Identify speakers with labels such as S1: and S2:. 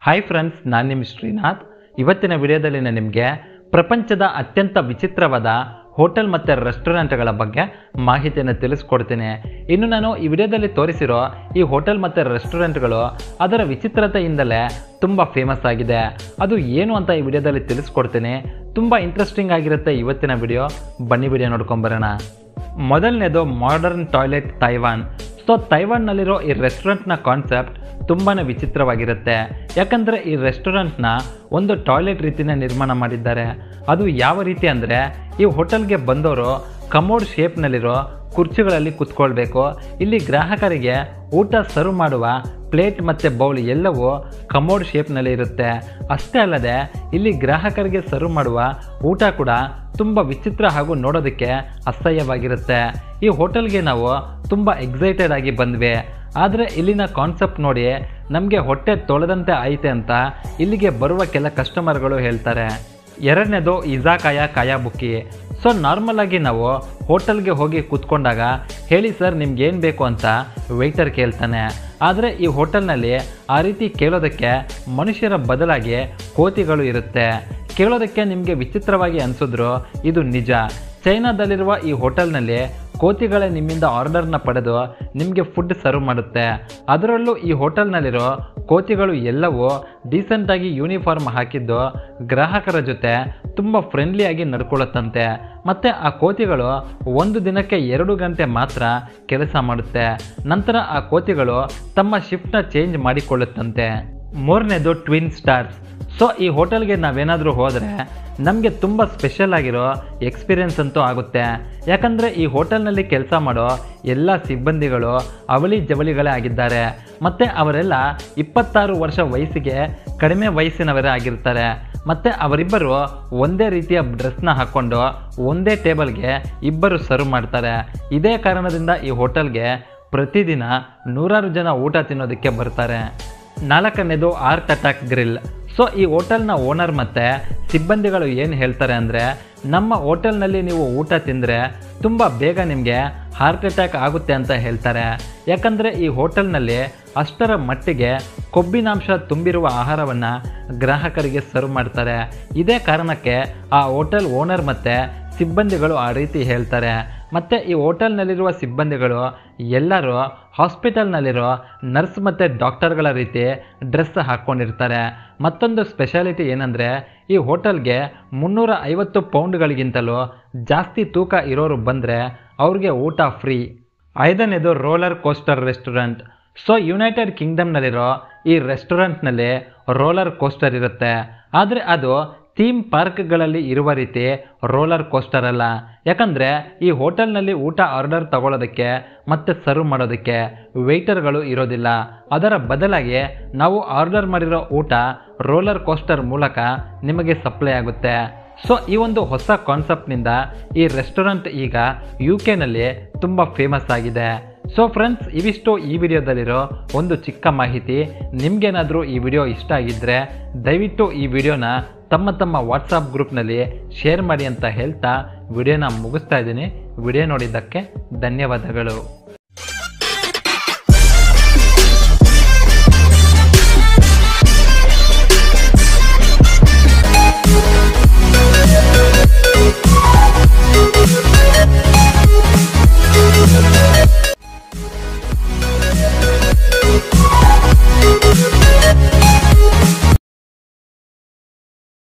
S1: hi friends ನಾನು ನಿಮ್ಮ ಶ್ರೀನಾಥ್ ಇವತ್ತಿನ ವಿಡಿಯೋದಲ್ಲಿ ನಾನು ನಿಮಗೆ ಪ್ರಪಂಚದ ಅತ್ಯಂತ ವಿಚಿತ್ರವಾದ ಹೋಟೆಲ್ ಮತ್ತು ರೆಸ್ಟೋರೆಂಟ್ಗಳ ಬಗ್ಗೆ ಮಾಹಿತಿಯನ್ನು ತಿಳಿಸ್ಕೊಡ್ತೀನಿ ಇನ್ನು ನಾನು ಈ ವಿಡಿಯೋದಲ್ಲಿ ತೋರಿಸಿರೋ ಈ ಹೋಟೆಲ್ ಮತ್ತು ರೆಸ್ಟೋರೆಂಟ್ಗಳು ಅದರ ವಿಚಿತ್ರತೆಯಿಂದಲೇ ತುಂಬ ಫೇಮಸ್ ಆಗಿದೆ ಅದು ಏನು ಅಂತ ಈ ವಿಡಿಯೋದಲ್ಲಿ ತಿಳಿಸ್ಕೊಡ್ತೀನಿ ತುಂಬ ಇಂಟ್ರೆಸ್ಟಿಂಗ್ ಆಗಿರುತ್ತೆ ಇವತ್ತಿನ ವಿಡಿಯೋ ಬನ್ನಿ ವಿಡಿಯೋ ನೋಡ್ಕೊಂಬರೋಣ ಮೊದಲನೇದು ಮಾಡರ್ನ್ ಟಾಯ್ಲೆಟ್ ತೈವಾನ್ ಸೊ ತೈವಾನ್ನಲ್ಲಿರೋ ಈ ರೆಸ್ಟೋರೆಂಟ್ನ ಕಾನ್ಸೆಪ್ಟ್ ತುಂಬಾ ವಿಚಿತ್ರವಾಗಿರುತ್ತೆ ಯಾಕಂದರೆ ಈ ರೆಸ್ಟೋರೆಂಟ್ನ ಒಂದು ಟಾಯ್ಲೆಟ್ ರೀತಿನ ನಿರ್ಮಾಣ ಮಾಡಿದ್ದಾರೆ ಅದು ಯಾವ ರೀತಿ ಅಂದರೆ ಈ ಹೋಟೆಲ್ಗೆ ಬಂದವರು ಕಮೋಡ್ ಶೇಪ್ನಲ್ಲಿರೋ ಕುರ್ಚಿಗಳಲ್ಲಿ ಕುತ್ಕೊಳ್ಬೇಕು ಇಲ್ಲಿ ಗ್ರಾಹಕರಿಗೆ ಊಟ ಸರ್ವ್ ಮಾಡುವ ಪ್ಲೇಟ್ ಮತ್ತು ಬೌಲ್ ಎಲ್ಲವೂ ಕಮೋಡ್ ಶೇಪ್ನಲ್ಲಿ ಇರುತ್ತೆ ಅಷ್ಟೇ ಅಲ್ಲದೆ ಇಲ್ಲಿ ಗ್ರಾಹಕರಿಗೆ ಸರ್ವ್ ಮಾಡುವ ಊಟ ಕೂಡ ತುಂಬ ವಿಚಿತ್ರ ಹಾಗೂ ನೋಡೋದಕ್ಕೆ ಅಸಹ್ಯವಾಗಿರುತ್ತೆ ಈ ಹೋಟೆಲ್ಗೆ ನಾವು ತುಂಬ ಎಕ್ಸೈಟೆಡ್ ಆಗಿ ಬಂದ್ವಿ ಆದರೆ ಇಲ್ಲಿನ ಕಾನ್ಸೆಪ್ಟ್ ನೋಡಿ ನಮಗೆ ಹೊಟ್ಟೆ ತೊಳೆದಂತೆ ಐತೆ ಅಂತ ಇಲ್ಲಿಗೆ ಬರುವ ಕೆಲ ಕಸ್ಟಮರ್ಗಳು ಹೇಳ್ತಾರೆ ಎರಡನೇದು ಇಜಾಕಾಯ ಕಾಯಾಬುಕ್ಕಿ ಸೊ ನಾರ್ಮಲ್ ಆಗಿ ನಾವು ಹೋಟೆಲ್ಗೆ ಹೋಗಿ ಕೂತ್ಕೊಂಡಾಗ ಹೇಳಿ ಸರ್ ನಿಮ್ಗೆ ಏನು ಬೇಕು ಅಂತ ವೆಯ್ಟರ್ ಕೇಳ್ತಾನೆ ಆದರೆ ಈ ಹೋಟೆಲ್ನಲ್ಲಿ ಆ ರೀತಿ ಕೇಳೋದಕ್ಕೆ ಮನುಷ್ಯರ ಬದಲಾಗಿ ಕೋತಿಗಳು ಇರುತ್ತೆ ಕೇಳೋದಕ್ಕೆ ನಿಮಗೆ ವಿಚಿತ್ರವಾಗಿ ಅನಿಸಿದ್ರು ಇದು ನಿಜ ಚೈನಾದಲ್ಲಿರುವ ಈ ಹೋಟೆಲ್ನಲ್ಲಿ ಕೋತಿಗಳೇ ನಿಮ್ಮಿಂದ ಆರ್ಡರ್ನ ಪಡೆದು ನಿಮಗೆ ಫುಡ್ ಸರ್ವ್ ಮಾಡುತ್ತೆ ಅದರಲ್ಲೂ ಈ ಹೋಟೆಲ್ನಲ್ಲಿರೋ ಕೋತಿಗಳು ಎಲ್ಲವೂ ಡೀಸೆಂಟಾಗಿ ಯೂನಿಫಾರ್ಮ್ ಹಾಕಿದ್ದು ಗ್ರಾಹಕರ ಜೊತೆ ತುಂಬ ಫ್ರೆಂಡ್ಲಿಯಾಗಿ ನಡ್ಕೊಳ್ಳುತ್ತಂತೆ ಮತ್ತು ಆ ಕೋತಿಗಳು ಒಂದು ದಿನಕ್ಕೆ ಎರಡು ಗಂಟೆ ಮಾತ್ರ ಕೆಲಸ ಮಾಡುತ್ತೆ ನಂತರ ಆ ಕೋತಿಗಳು ತಮ್ಮ ಶಿಫ್ಟ್ನ ಚೇಂಜ್ ಮಾಡಿಕೊಳ್ಳುತ್ತಂತೆ ಮೂರನೇದು ಟ್ವಿನ್ ಸ್ಟಾರ್ಸ್ ಸೊ ಈ ಹೋಟೆಲ್ಗೆ ನಾವೇನಾದರೂ ಹೋದರೆ ನಮಗೆ ತುಂಬ ಸ್ಪೆಷಲ್ ಆಗಿರೋ ಎಕ್ಸ್ಪೀರಿಯನ್ಸ್ ಅಂತೂ ಆಗುತ್ತೆ ಯಾಕಂದರೆ ಈ ಹೋಟೆಲ್ನಲ್ಲಿ ಕೆಲಸ ಮಾಡೋ ಎಲ್ಲ ಸಿಬ್ಬಂದಿಗಳು ಅವಳಿ ಜವಳಿಗಳೇ ಆಗಿದ್ದಾರೆ ಮತ್ತು ಅವರೆಲ್ಲ ಇಪ್ಪತ್ತಾರು ವರ್ಷ ವಯಸ್ಸಿಗೆ ಕಡಿಮೆ ವಯಸ್ಸಿನವರೇ ಆಗಿರ್ತಾರೆ ಮತ್ತು ಅವರಿಬ್ಬರು ಒಂದೇ ರೀತಿಯ ಡ್ರೆಸ್ನ ಹಾಕ್ಕೊಂಡು ಒಂದೇ ಟೇಬಲ್ಗೆ ಇಬ್ಬರು ಸರ್ವ್ ಮಾಡ್ತಾರೆ ಇದೇ ಕಾರಣದಿಂದ ಈ ಹೋಟೆಲ್ಗೆ ಪ್ರತಿದಿನ ನೂರಾರು ಜನ ಊಟ ತಿನ್ನೋದಕ್ಕೆ ಬರ್ತಾರೆ ನಾಲ್ಕನೇದು ಆರ್ಟ್ ಅಟ್ಯಾಕ್ ಗ್ರಿಲ್ ಸೊ ಈ ಹೋಟೆಲ್ನ ಓನರ್ ಮತ್ತು ಸಿಬ್ಬಂದಿಗಳು ಏನು ಹೇಳ್ತಾರೆ ಅಂದರೆ ನಮ್ಮ ಹೋಟೆಲ್ನಲ್ಲಿ ನೀವು ಊಟ ತಿಂದರೆ ತುಂಬ ಬೇಗ ನಿಮಗೆ ಹಾರ್ಟ್ ಅಟ್ಯಾಕ್ ಆಗುತ್ತೆ ಅಂತ ಹೇಳ್ತಾರೆ ಯಾಕಂದರೆ ಈ ಹೋಟೆಲ್ನಲ್ಲಿ ಅಷ್ಟರ ಮಟ್ಟಿಗೆ ಕೊಬ್ಬಿನಾಂಶ ತುಂಬಿರುವ ಆಹಾರವನ್ನು ಗ್ರಾಹಕರಿಗೆ ಸರ್ವ್ ಮಾಡ್ತಾರೆ ಇದೇ ಕಾರಣಕ್ಕೆ ಆ ಹೋಟೆಲ್ ಓನರ್ ಮತ್ತು ಸಿಬ್ಬಂದಿಗಳು ಆ ರೀತಿ ಹೇಳ್ತಾರೆ ಮತ್ತು ಈ ಹೋಟೆಲ್ನಲ್ಲಿರುವ ಸಿಬ್ಬಂದಿಗಳು ಎಲ್ಲರೂ ಹಾಸ್ಪಿಟಲ್ನಲ್ಲಿರೋ ನರ್ಸ್ ಮತ್ತು ಡಾಕ್ಟರ್ಗಳ ರೀತಿ ಡ್ರೆಸ್ ಹಾಕ್ಕೊಂಡಿರ್ತಾರೆ ಮತ್ತೊಂದು ಸ್ಪೆಷಾಲಿಟಿ ಏನಂದರೆ ಈ ಹೋಟೆಲ್ಗೆ ಮುನ್ನೂರ ಐವತ್ತು ಪೌಂಡ್ಗಳಿಗಿಂತಲೂ ಜಾಸ್ತಿ ತೂಕ ಇರೋರು ಬಂದರೆ ಅವ್ರಿಗೆ ಊಟ ಫ್ರೀ ಐದನೇದು roller coaster restaurant so United ಕಿಂಗ್ಡಮ್ನಲ್ಲಿರೋ ಈ ರೆಸ್ಟೋರೆಂಟ್ನಲ್ಲಿ ರೋಲರ್ ಕೋಸ್ಟರ್ ಇರುತ್ತೆ ಆದರೆ ಅದು ಥೀಮ್ ಪಾರ್ಕ್ಗಳಲ್ಲಿ ಇರುವ ರೀತಿ ರೋಲರ್ ಕೋಸ್ಟರ್ ಅಲ್ಲ ಯಾಕಂದರೆ ಈ ಹೋಟೆಲ್ನಲ್ಲಿ ಊಟ ಆರ್ಡರ್ ತಗೊಳ್ಳೋದಕ್ಕೆ ಮತ್ತು ಸರ್ವ್ ಮಾಡೋದಕ್ಕೆ ವೆಯ್ಟರ್ಗಳು ಇರೋದಿಲ್ಲ ಅದರ ಬದಲಾಗಿ ನಾವು ಆರ್ಡರ್ ಮಾಡಿರೋ ಊಟ ರೋಲರ್ ಕೋಸ್ಟರ್ ಮೂಲಕ ನಿಮಗೆ ಸಪ್ಲೈ ಆಗುತ್ತೆ ಸೊ ಈ ಒಂದು ಹೊಸ ಕಾನ್ಸೆಪ್ಟ್ನಿಂದ ಈ ರೆಸ್ಟೋರೆಂಟ್ ಈಗ ಯು ಕೆನಲ್ಲಿ ತುಂಬ ಫೇಮಸ್ ಆಗಿದೆ ಸೊ ಫ್ರೆಂಡ್ಸ್ ಇವಿಷ್ಟು ಈ ವಿಡಿಯೋದಲ್ಲಿರೋ ಒಂದು ಚಿಕ್ಕ ಮಾಹಿತಿ ನಿಮಗೇನಾದರೂ ಈ ವಿಡಿಯೋ ಇಷ್ಟ ಆಗಿದ್ದರೆ ದಯವಿಟ್ಟು ಈ ವಿಡಿಯೋನ ತಮ್ಮ ತಮ್ಮ ವಾಟ್ಸಪ್ ಗ್ರೂಪ್ನಲ್ಲಿ ಶೇರ್ ಮಾಡಿ ಅಂತ ಹೇಳ್ತಾ ವಿಡಿಯೋನ ಮುಗಿಸ್ತಾ ಇದ್ದೀನಿ ವಿಡಿಯೋ ನೋಡಿದ್ದಕ್ಕೆ ಧನ್ಯವಾದಗಳು